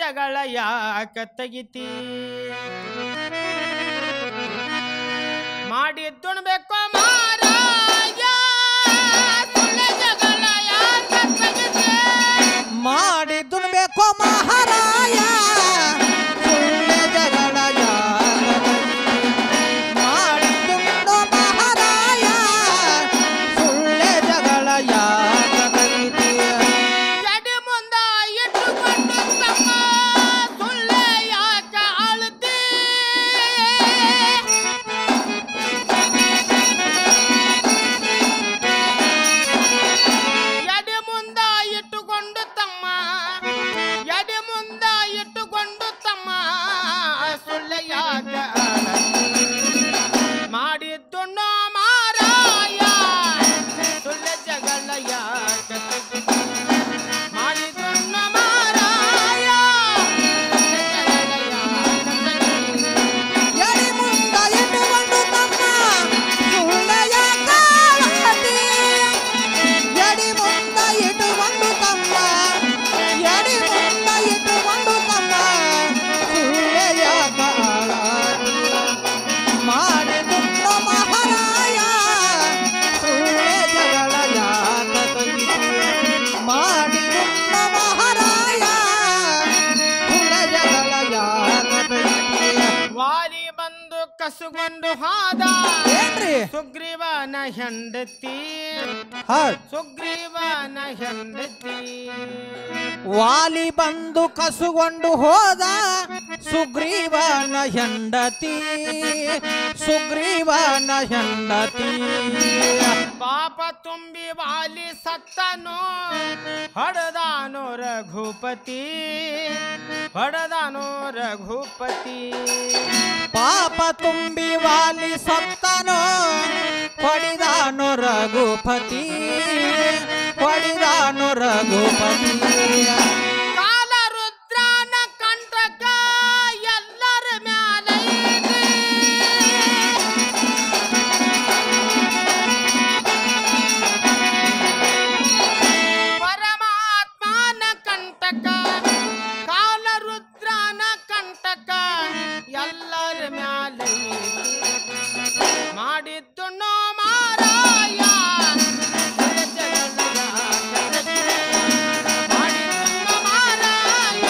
ಜಗಳ ಯಾಕ ತೆಗಿತಿ ಮಾಡಿ ತುಣ್ಬೇಕು ಮಾರಾಯ ಸುಳ್ಳ ಜಗಳ ಯಾಕ ತೆಗಿತಿ ಮಾಡಿ ದುನ್ಬೇಕು ಮಹಾರಾಯ ಸುಳ್ಳೆ ಜಗಳ ಮಾಡಿ ದುಂಡು ಮಹಾರಾಯ ಸುಳ್ಳೆ ಜಗಳ ಎಡೆ ಮುಂದ ಇಟ್ಟುಕೊಂಡು ತಮ್ಮ ಸುಳ್ಳೆ ಯಾಕ ಆಳ್ತಿ ಎಡೆ ಮುಂದ ಇಟ್ಟುಕೊಂಡು ತಮ್ಮ ಎಡೆ ಮುಂದ ಇಟ್ಟುಕೊಂಡು ತಮ್ಮ ಸುಳ್ಳೆ ಯಾಕ ಆಳ್ತಿ ಮಾಡಿದ್ದು ಮಾರಾಯ ಸುಳ್ಳೆ ಜಗಳ ಯಾಕ ತೆಗಿತಿ? ಮಾಡಿದ್ದು ಮಾರಾಯ ಸುಳ್ಳೆ ಜಗಳ ಯಾಕ ತೆಗಿತಿ? ಎಡಿ ಮುಂದ ಇಟ್ಟುಕೊಂಡು ತಮ್ಮ ಸುಳ್ಳೆಯ ಕಾಳತಿ ಎಡಿ ಮುಂದ ಇಟ್ಟುಕೊಂಡು ತಮ್ಮ ಎಡಿ ಮುಂದ ಇಟ್ಟುಕೊಂಡು ತಮ್ಮ ಸುಳ್ಳೆಯ ಕಾಳತಿ ಮಾಡಿ ದುಂಡು ಮಹಾರಾಯ ಸುಳ್ಳೆ ಜಗಳ ಯಾಕ ತೆಗಿತಿ ಮಾಡಿ ದುಂಡು ಮಹಾರಾಯ ಸುಳ್ಳೆ ಜಗಳ ಯಾಕ ತೆಗಿತಿ ವಾಲಿ ಬಂದು ಕಸುಗೊಂಡು ಹಾದ ಏನ್ರಿ ಸುಗ್ರೀವನ ಹೆಂಡತಿ ಹೌದ್ ಸುಗ್ರೀವನ ಹೆಂಡತಿ ವಾಲಿ ಬಂದು ಕಸುಗೊಂಡು ಹೋದ ಸುಗ್ರೀವನ ಹೆಂಡತಿ ಸುಗ್ರೀವನ ಹೆಂಡತಿ ಪಾಪ ತುಂಬಿ ವಾಲಿ ಸತ್ತನು ಹೊಡೆದಾನು ರಘುಪತಿ ಹೊಡೆದಾನು ರಘುಪತಿ ಪಾಪ ತುಂಬಿ ವಾಲಿ ಸತ್ತನು ಹೊಡಿದಾನು ರಘುಪತಿ ಹೊಡಿದಾನು ರಘುಪತಿ ಕಾಲ ರುದ್ರನ ಕಂಟಕ ಎಲ್ಲರ ಮ್ಯಾಲೈತಿ ಪರಮಾತ್ಮನ ಕಂಟಕ ಕಾಲ ರುದ್ರನ ಕಂಟಕ ಎಲ್ಲರ ಮ್ಯಾಲೈತಿ ಮಾಡಿದ್ದು ಮಾರಾಯ ಮಾಡಿದ್ದು ಮಾರಾಯ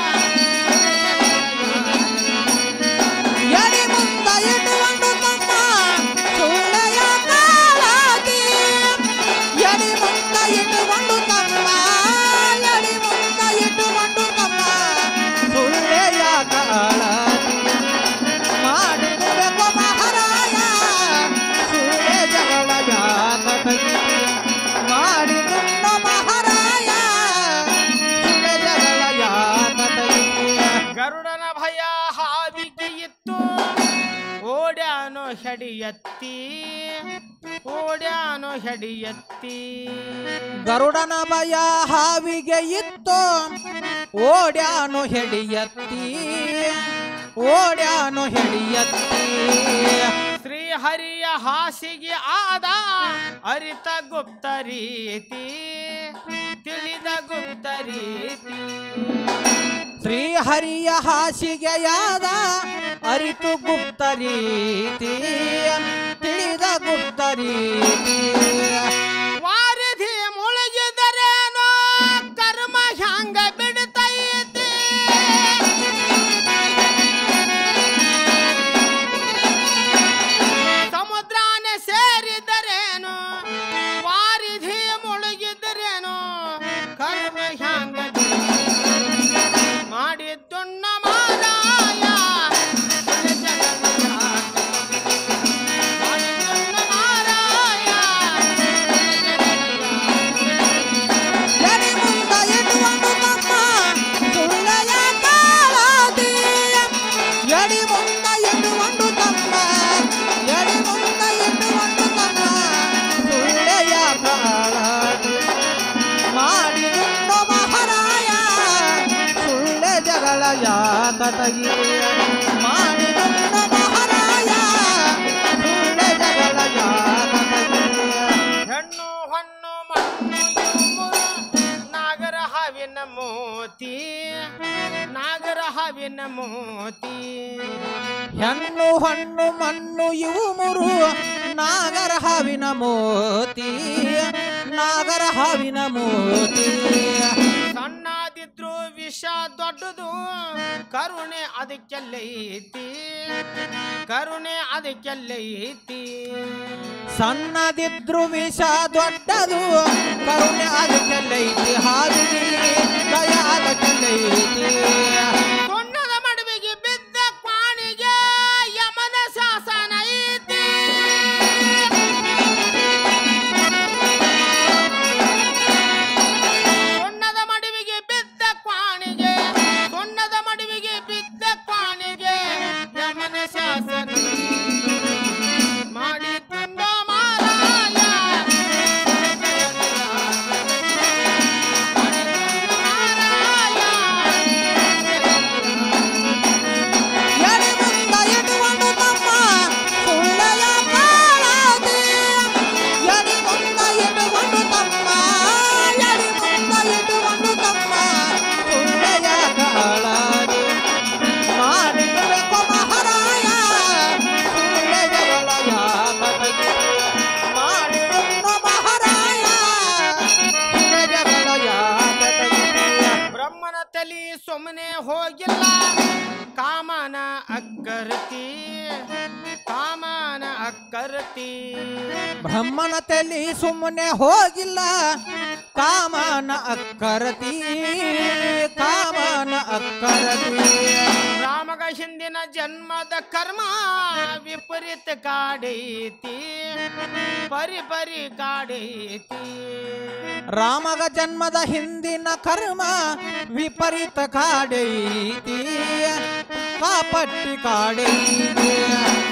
ಎಡಿ ಮುಂದ ಇಟ್ಟುಕೊಂಡು ತಮ್ಮ ಸುಳ್ಳೆಯ ಕಾಳಾತಿ ಎಡಿ ಮುಂದ ಇಟ್ಟುಕೊಂಡು ತಮ್ಮ ಎಡಿ ಮುಂದ ಇಟ್ಟುಕೊಂಡು ತಮ್ಮ ಸುಳ್ಳೆಯ ಕಾಳಾತಿ ಮಾಡಿರಬೇಕು ಮಹಾರಾಯ ಸುಳ್ಳೆ ಜಗಳ ಯಾಕ ತೆಗಿತಿ ಮಾಡಿದುಂಡ ಮಹಾರಾಯ ಸುಳ್ಳೆ ಜಗಳ ಯಾಕ ತೆಗಿತಿ ಗರುಡನ ಭಯ ಹಾವಿಗೆ ಇತ್ತು ಓಡ್ಯಾನೋ ಹೆಡಿಯತ್ತಿ ಓಡ್ಯಾನೋ ಹೆಡಿಯತ್ತಿ ಗರುಡನ ಭಯ ಹಾವಿಗೆ ಇತ್ತು ಓಡ್ಯಾನು ಹೆಡಿಯತ್ತಿ ಓಡ್ಯಾನು ಹೆಡಿಯತ್ತಿ ಶ್ರೀಹರಿಯ ಹಾಸಿಗೆ ಆದ ಅರಿತ ಗುಪ್ತ ರೀತಿ ತಿಳಿದ ಗುಪ್ತ ರೀತಿ ಶ್ರೀಹರಿಯ ಹಾಸಿಗೆಯಾದ ಅರಿತು ಗುಪ್ತ ರೀತಿ ತಿಳಿದ ಗುಪ್ತ ರೀತಿ ವಾರಿಧಿ ಮುಳುಗಿದರೇನೋ ಕರ್ಮ ಹ್ಯಾಂಗ ಬಿಡ್ತೈತಿ ಸಮುದ್ರಾನೆ ಸೇರಿದರೇನು ವಾರಿಧಿ ಮುಳುಗಿದರೇನು ಕರ್ಮ ಹ್ಯಾಂಗ ಮಾಡಿದ್ದುಣ್ಣ ಮಾರಾಯ ಮಾಡಿದ್ದುಣ್ಣ ಮಾರಾಯ ಎಡಿ ಮುಂದ ಇಟ್ಟುಕೊಂಡು ತಮ್ಮ ಸುಳ್ಳೆಯ ಕಾಳಾತಿ ಎಡಿ ಮುಂದ ಇಟ್ಟುಕೊಂಡು ತಮ್ಮ ಎಡಿ ಮುಂದ ಇಟ್ಟುಕೊಂಡು ತಮ್ಮ ಸುಳ್ಳೆಯ ಕಾಳಾತಿ ಮಾಡಿದುಂಡು ಮಹಾರಾಯ ಸುಳ್ಳೆ ಜಗಳ ಯಾಕ ತಗಿ ಮಾಡಿದುಂಡು ಮಹಾರಾಯ ಸುಳ್ಳೆ ಜಗಳ ಯಾಕ ತಗಿ ಹೆಣ್ಣು ಹೊಣ್ಣು ಮಣ್ಣು ಇವುಮುರು ನಾಗರ ಹಾವಿನ ಮೋತಿ ನಾಗ ಹಾವಿನ ಮೋತಿ ಹೆಣ್ಣು ಹಣ್ಣು ಮಣ್ಣು ಇವು ಮುರು ನಾಗರ ಹಾವಿನ ಮೋತಿ ನಾಗರ ಹಾವಿನ ಮೋತಿ ಸಣ್ಣದಿದ್ರು ವಿಷ ದೊಡ್ಡದು ಕರುಣೆ ಅದಕ್ಕೆಲ್ಲೈತಿ ಕರುಣೆ ಅದಕ್ಕೆಲ್ಲೈತಿ ಸಣ್ಣದಿದ್ರು ವಿಷ ದೊಡ್ಡದು ಕರುಣೆ ಅದಕ್ಕೆಲ್ಲೈತಿ ಹಾವಿಗೆ ದಯ ಅದಕ್ಕೆಲ್ಲೈತಿ ಸೊಣ್ಣದ ಮಡುವಿಗೆ ಬಿದ್ದ ಕ್ವಾಣಿಗೆ ಯಮನ ಶಾಸನ ಐತಿ ಸೊಣ್ಣದ ಮಡುವಿಗೆ ಬಿದ್ದ ಕ್ವಾಣಿಗೆ ಸೊಣ್ಣದ ಮಡುವಿಗೆ ಬಿದ್ದ ಕ್ವಾಣಿಗೆ ಯಮನ ಶಾಸನ ಮಾಡಿ ತುಂಬ ಮಾರಾಯ ಎಡೆ ಮುಂದ ಇಟ್ಟುಕೊಂಡು ತಮ್ಮ ಸುಳ್ಳೆಯ ಕಾಳಾದಿ ಎಡೆ ಮುಂದ ಇಟ್ಟುಕೊಂಡು ತಮ್ಮ ಎಡೆ ಮುಂದ ಇಟ್ಟುಕೊಂಡು ತಮ್ಮ ಸುಳ್ಳೆಯ ಕಾಳಾದಿ ಮಾಡಿರಬೇಕು ಮಹಾರಾಯ ಸುಳ್ಳೆಗಳ ಯಾತನೆಗೆ ಮಾಡಿರುವ ಮಹಾರಾಯ ಸುಳ್ಳೆಗಳ ಯಾತನೆಗೆ ಬ್ರಹ್ಮನ ತಲಿ ಸುಮ್ಮನೆ ಹೋಗಿಲ್ಲ ಕಾಮನ ಅಕ್ಕರ್ತಿ ಕಾಮನ ಅಕ್ಕರ್ತಿ ಬ್ರಹ್ಮನ ತಲಿ ಸುಮ್ಮನೆ ಹೋಗಿಲ್ಲ ಕಾಮನ ಅಕ್ಕರತಿ ಕಾಮನ ಅಕ್ಕರತಿ ರಾಮಗ ಹಿಂದಿನ ಜನ್ಮದ ಕರ್ಮ ವಿಪರೀತ ಕಾಡೈತಿ ಪರಿ ಪರಿ ಕಾಡೈತಿ ರಾಮಗ ಜನ್ಮದ ಹಿಂದಿನ ಕರ್ಮ ವಿಪರೀತ ಕಾಡೈತಿ ಕಾಪಟ್ಟಿ ಕಾಡೈತಿ